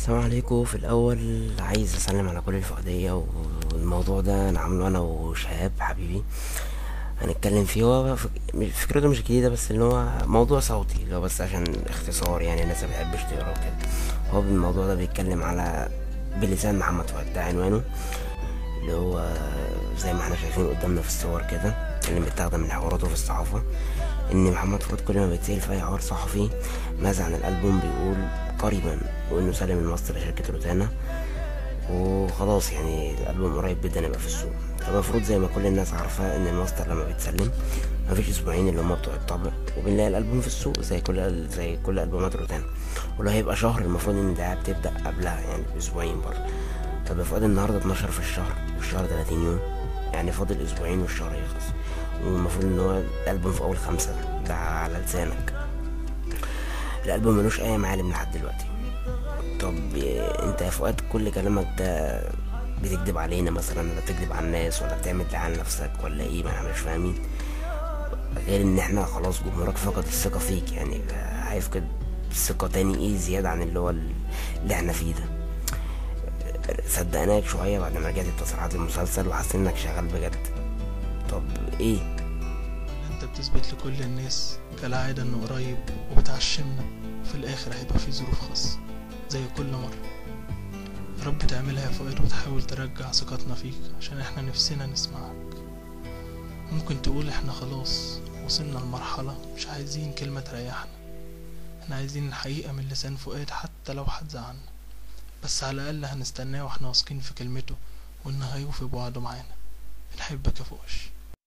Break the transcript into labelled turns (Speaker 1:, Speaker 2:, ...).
Speaker 1: السلام عليكم في الاول عايز اسلم على كل الفقدية والموضوع ده انا عامله انا وشهاب حبيبي هنتكلم فيه هو فك- فكرته مش جديدة بس اللي هو موضوع صوتي اللي هو بس عشان اختصار يعني الناس ما بتحبش تقرا وكده هو الموضوع ده بيتكلم على بلسان محمد فؤاد ده عنوانه اللي هو زي ما احنا شايفين قدامنا في الصور كده اللي متاخدة من حواراته في الصحافة ان محمد فؤاد كل ما بيتسأل في اي حوار صحفي ماذا عن الالبوم بيقول قريبا وانه سلم الماستر لشركة روتانا وخلاص يعني الالبوم قريب جدا يبقى في السوق فالمفروض زي ما كل الناس عارفة ان الماستر لما بيتسلم مفيش اسبوعين اللي هما بتوع الطبع وبنلاقي الالبوم في السوق زي كل زي كل البومات روتانا ولو هيبقى شهر المفروض ان الدعاية بتبدأ قبلها يعني باسبوعين برضه طب يا فؤاد النهارده 12 في الشهر والشهر 30 يوم يعني فاضل اسبوعين والشهر يخلص والمفروض ان هو الالبوم في اول خمسة ده على لسانك الالبوم ملوش اي معالم لحد دلوقتي طب إيه، انت يا فؤاد كل كلامك ده بتكذب علينا مثلا ولا بتكذب على الناس ولا بتعمل ده على نفسك ولا ايه ما احنا مش فاهمين غير ان احنا خلاص جمهورك فقد الثقة فيك يعني هيفقد ثقة تاني ايه زيادة عن اللي هو اللي احنا فيه ده صدقناك شوية بعد ما رجعت التصريحات المسلسل وحسيت انك شغال بجد طب ايه
Speaker 2: انت بتثبت لكل الناس كالعادة انه قريب وبتعشمنا في الاخر هيبقى في ظروف خاصة زي كل مرة يا رب تعملها يا فؤاد وتحاول ترجع ثقتنا فيك عشان احنا نفسنا نسمعك ممكن تقول احنا خلاص وصلنا لمرحلة مش عايزين كلمة تريحنا احنا عايزين الحقيقة من لسان فؤاد حتى لو حد زعلنا بس على الأقل هنستناه واحنا واثقين في كلمته وإنه هيوفي بوعده معانا بنحبك يا فوقش